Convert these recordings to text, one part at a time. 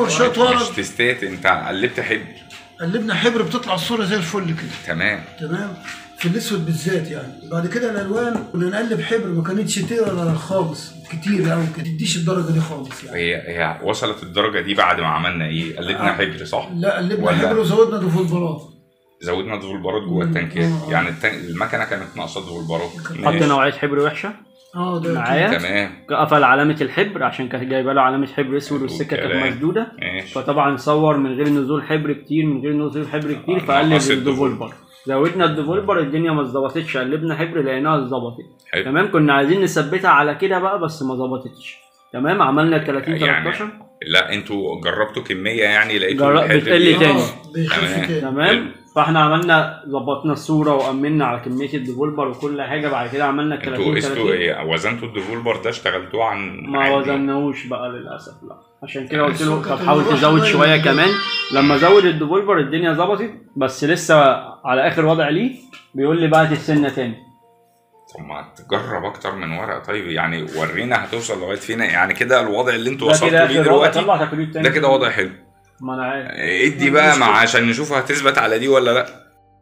شويه مش ورق تستات انت قلبت حبر قلبنا حبر بتطلع الصوره زي الفل كده تمام تمام في الاسود بالذات يعني بعد كده الالوان كنا نقلب حبر ما كانتش تقرا خالص كتير قوي ما تديش الدرجه دي خالص يعني هي هي وصلت الدرجه دي بعد ما عملنا ايه قلبنا آه. حبر صح لا قلبنا ولا- حبر وزودنا ديفولبرات زودنا ديفولبرات جوه مم. التنكات آه. يعني التن... المكنه كانت ناقصه ديفولبرات حط حط ماشي. نوعيه حبر وحشه اه ده معايا تمام قفل علامه الحبر عشان كانت جايبه له علامه حبر اسود والسكه كانت كلام. مسدوده ماشي فطبعا صور من غير نزول حبر كتير من غير نزول حبر كتير آه، فقلب نقص الديفولبر زودنا الديفولبر الدنيا ما اتظبطتش قلبنا حبر لقيناها اتظبطت حلو تمام كنا عايزين نثبتها على كده بقى بس ما ظبطتش تمام عملنا 30 يعني 13 لا انتوا جربتوا كميه يعني لقيتوا جرب- الحبر بتقل دي- تاني. اه بيخف تمام. تاني تمام فاحنا عملنا ظبطنا الصوره وامنا على كميه الديفولبر وكل حاجه بعد كده عملنا 30 انتوا استوا 30 ايه وزنتوا الديفولبر ده اشتغلتوه عن ما عادي؟ وزناهوش بقى للاسف لا عشان كده يعني قلت له السكر طب حاول كان تزود بيروح شويه شوية. كمان لما زود الديفولبر الدنيا ظبطت بس لسه على اخر وضع ليه بيقول لي بعت السنه تاني طب ما تجرب اكتر من ورقه طيب يعني ورينا هتوصل لغايه فين يعني كده الوضع اللي انتوا ده وصلتوا كده ليه اخر وضع دلوقتي طلع تقرير تاني ده كده وضع حلو ما انا عارف ادي بقى مع عشان نشوف هتثبت على دي ولا لا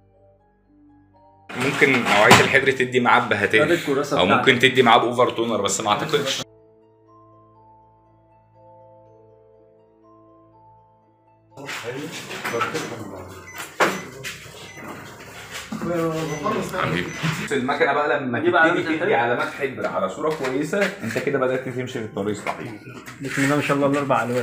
ممكن نوعيه الحبر تدي معاه ده بهتان الكراسه او بتاعتي. ممكن تدي معاه باوفر تونر بس ما اعتقدش حبيبي المكنه بقى لما دي بقى تبتدي علامة تدي الحبر. علامات حبر على صوره كويسه انت كده بدات تمشي في الطريق الصحيح بسم الله ما شاء الله الاربع الوان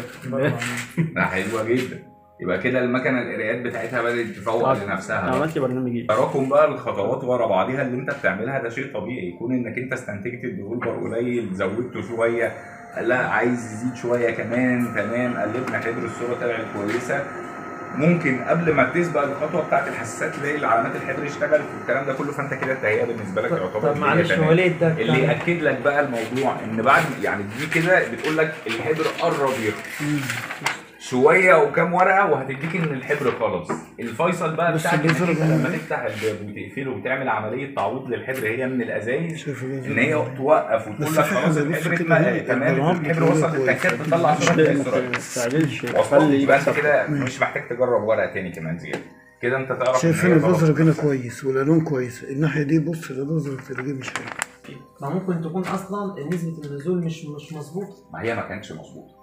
ده حلوه جدا يبقى كده المكنه القرايات بتاعتها بدات تفوق آه. لنفسها بقى. عملت برنامج ايه تراكم بقى الخطوات ورا بعضيها اللي انت بتعملها ده شيء طبيعي يكون انك انت استنتجت الديفولبر قليل زودته شويه لا عايز يزيد شويه كمان تمام قلبنا حبر الصوره طلعت كويسه ممكن قبل ما تسبق الخطوه بتاعت الحساسات تلاقي علامات الحبر اشتغلت والكلام ده كله فانت كده التهيئه بالنسبه لك يعتبر طب الدنيا معلش تمام. هو ليه ده اللي ياكد لك بقى الموضوع ان بعد يعني دي كده بتقول لك الحبر قرب يخلص شويه وكام ورقه وهتديك ان الحبر خلص الفيصل بقى بس بتاعك انك الجزر انت ده- لما تفتح الباب وتقفله وتعمل عمليه تعويض للحبر هي من الازايز شوف الجزر ان هي توقف وتقول بس لك في خلاص حاجة بص الحبر كده اتملى هي تمام العرض الحبر كده وصل كويس. التكات تطلع مش صوره ما بسرعه تستعجلش وصلت خلي يبقى انت يكسب. كده مش محتاج تجرب ورقه تاني كمان زياده كده انت تعرف شايف إن هي هنا خلاص البذرة هنا بتحصل. كويس والالوان كويس الناحيه دي بص البذرة اللي مش حلو ما ممكن تكون اصلا نسبه النزول مش مش مظبوطه ما هي ما كانتش مظبوطه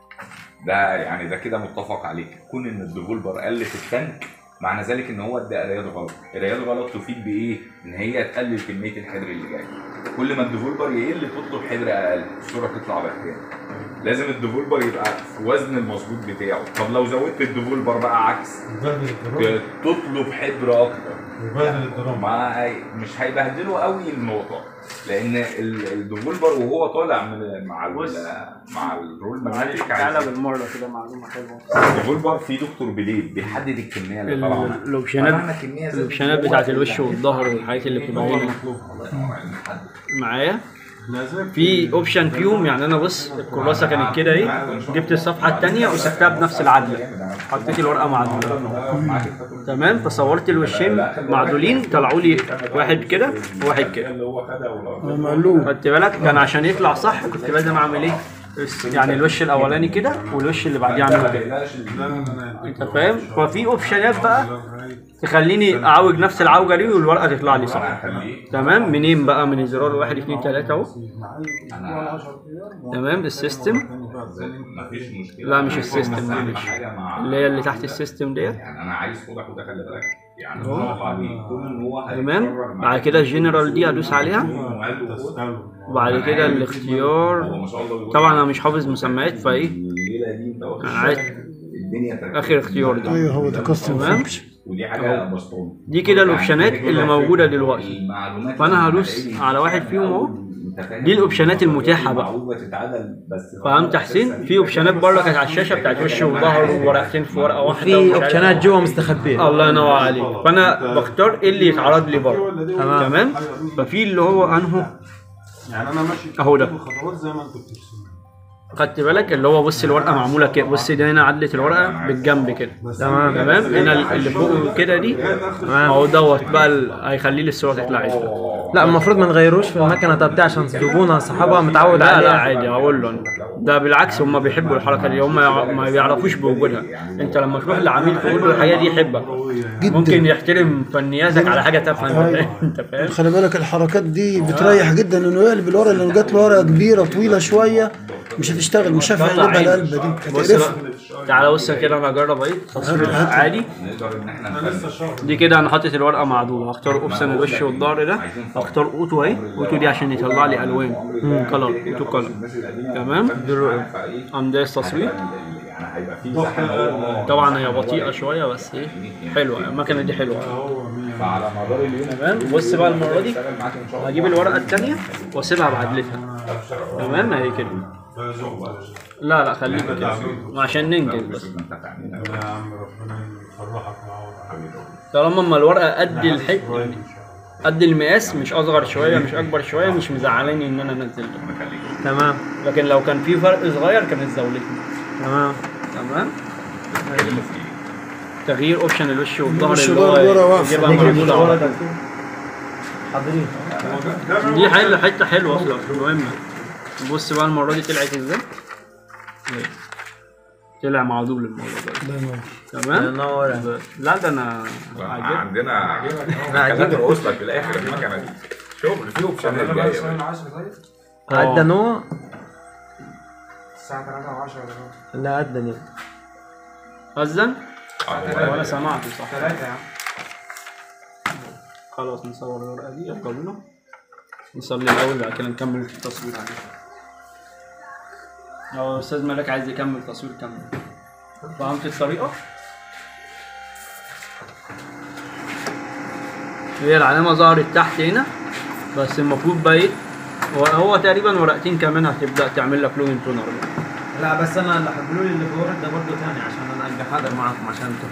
ده يعني ده كده متفق عليك كون ان الديفولبر قل في التانك معنى ذلك ان هو ادى قرايات غلط قرايات غلط تفيد بايه ان هي تقلل كميه الحبر اللي جاي كل ما الديفولبر يقل تطلب حبر اقل الصوره تطلع بهتان لازم الديفولبر يبقى في وزن المظبوط بتاعه طب لو زودت الديفولبر بقى عكس يبهدل الدراما ت- تطلب حبر اكتر يبهدل الدراما ما هي- مش هيبهدلوا قوي النقطه لان ال- الديفولبر وهو طالع من مع ال بص. مع الرول معلش ماجنتيك تعالى عايز بالمره كده معلومه حلوه الديفولبر فيه دكتور بليد بيحدد الكميه اللي طالعه منها. الاوبشنات طبعاً الكمية زادت الاوبشنات جوه بتاعت الوش ال- والظهر والحاجات اللي بتبقى هو هنا المطلوب الله ينور عليك. حد. معايا لازم في اوبشن فيهم يعني انا بص الكراسه كانت كده ايه جبت الصفحه الثانيه وسبتها بنفس العدله حطيت الورقه معدوله تمام فصورت الوشين معدولين طلعوا لي واحد كده وواحد كده اللي هو خدها ولا- مقلوب خدت بالك كان عشان يطلع صح كنت لازم اعمل ايه بس- يعني الوش الاولاني كده والوش اللي بعديه اعمله كده لا لا لا انت فاهم ففي اوبشنات بقى تخليني اعوج نفس العوجه دي والورقه تطلع لي صح هخليه تمام منين بقى من الزرار واحد اتنين تلاته اهو انا تمام السيستم مفيش مشكله لا، مش أنا السيستم، بس معلش. حاجة مع- اللي هي اللي تحت السيستم ديت يعني انا عايز فوضى وده خلي بالك يعني ضغط عليه كون ان هو تمام هيتكرر بعد معاك. كده الجنرال دي ادوس عليها وبعد كده هو الاختيار ما شاء الله بيقول طبعا انا مش حافظ مسميات فايه الليله دي انت واخد انا عايز الدنيا تركيز. اخر اختيار ده ايوه هو ده كاستم تمام ودي حاجه بسطون دي كده الاوبشنات اللي موجوده دلوقتي المعلومات فأنا هدوس على واحد فيهم أهو. دي الأوبشنات المتاحة بقى. المعلومة تتعدل بس فهمت حسين في اوبشنات بره كانت على الشاشه بتاعت وش وظهر وورقتين في ورقه واحده في ومش عارف اوبشنات إيه. جوا مستخبيه الله ينور عليك فانا بختار ايه اللي يتعرض لي بره تمام. تمام ففي اللي هو انه يعني انا ماشي أهو ده. الخطوات زي ما انت بترسم خدت بالك اللي هو بص الورقه معموله كده بص دي هنا عدلت الورقه بالجنب كده تمام. تمام هنا اللي فوق كده دي اهو دوت بقى ال- هيخلي لي الصوره تطلع ازاي اه لا المفروض ما نغيروش في المكنه طب دي عشان زبونه صاحبها متعود لا لا عليها عادي اقول له أنا. ده بالعكس هم بيحبوا الحركه دي هم يع- ما بيعرفوش بوجودها انت لما تروح لعميل تقول له الحاجه دي يحبك جدا. ممكن يحترم فنياتك على حاجه تافهه انت فاهم خلي بالك الحركات دي بتريح جدا انه يقلب الورقه لو جات له ورقه كبيره طويله شويه مش هتشتغل مش هينفع طلع يقلبها عيني. القلبه دي بص هتقرفها بقى تعالى بص كده انا اجرب اهي تصوير هات- هات. عادي نقدر ان احنا نفرق. دي كده انا حاطط الورقه معدوله هختار اوبشن الوش والظهر ده هختار اوتو اهي اوتو دي عشان يطلع لي الوان كلر اوتو كلر تمام قام دايس تصوير يعني هيبقى في مساحه إن هو- طبعا هي بطيئه شويه بس ايه حلوه المكنه دي حلوه فعلى مدار اليوم تمام بص بقى المره دي اشتغل معاك ان شاء الله هجيب الورقه الثانيه واسيبها بعدلتها تمام اهي كده لا لا خليك كده عشان ننجز بس يا عم ربنا يفرحك معاه طالما اما الورقه قد الحج قد المقاس مش اصغر شويه مش اكبر شويه مش مزعلاني ان انا انزل تمام لكن لو كان في فرق صغير كانت زاولتني تمام تمام تغيير اوبشن الوش والظهر الوش اللي والظهر ورا هو واقفة. يجيبها معموله على طول. دي حلوه حته حلوه اصلا مهمه بص بقى المره دي طلعت ازاي اهي. طلع معدول الموضوع ده تمام ينور لا ده انا عاجبني عندنا كلام رؤوس لك في الاخر المكنه دي شغل في اوبشنات جايه عدى نوع الساعة 3 و10 لا عدى نوع أذن آه، ولا سمعته صح 3 يا عم خلاص نصور الورقة دي يلا بينا نصلي الأول بعد كده نكمل التصوير عليها لو أستاذ مالك عايز يكمل تصوير كمل فهمت الطريقة؟ هي العلامة ظهرت تحت هنا بس المفروض بقى ايه هو, هو تقريبا ورقتين كمان هتبدأ تعمل لك لوين تونر بقى. لا بس انا اللي هقولوا لي اللي في ورد ده برضه تاني عشان انا ابقى حاضر معاكم عشان انتوا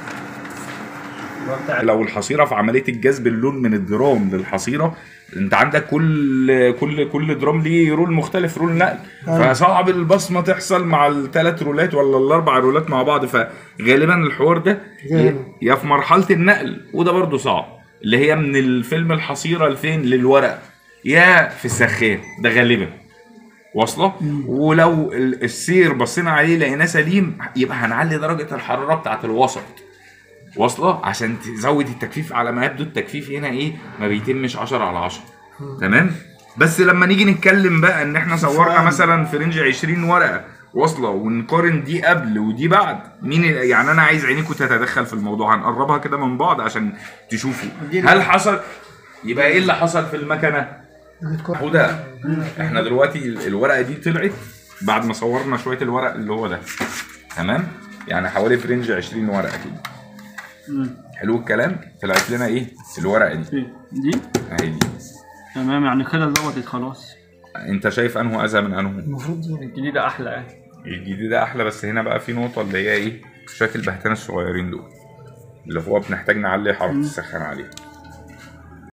لو الحصيره في عمليه الجذب اللون من الدرام للحصيره انت عندك كل كل كل درام ليه رول مختلف رول نقل فصعب البصمه تحصل مع الثلاث رولات ولا الاربع رولات مع بعض فغالبا الحوار ده ي- يا في مرحله النقل وده برضو صعب اللي هي من الفيلم الحصيره لفين للورق يا في السخان ده غالبا واصله ولو ال- السير بصينا عليه لقيناه سليم يبقى هنعلي درجه الحراره بتاعت الوسط واصله عشان تزود التجفيف على ما يبدو التجفيف هنا ايه ما بيتمش 10 على 10 تمام بس لما نيجي نتكلم بقى ان احنا صورنا مثلا في رينج 20 ورقه واصله ونقارن دي قبل ودي بعد مين ال- يعني انا عايز عينيكم تتدخل في الموضوع هنقربها كده من بعض عشان تشوفوا هل حصل يبقى ايه اللي حصل في المكنه هدى احنا دلوقتي ال- الورقه دي طلعت بعد ما صورنا شويه الورق اللي هو ده تمام يعني حوالي في رينج 20 ورقه كده حلو الكلام طلعت لنا ايه الورقه دي دي اهي دي تمام يعني كده ظبطت خلاص انت شايف انه اذى من انه الجديدة أحلى يعني الجديده احلى بس هنا بقى في نقطه اللي هي ايه شويه البهتان الصغيرين دول اللي هو بنحتاج نعلي حراره السخان عليه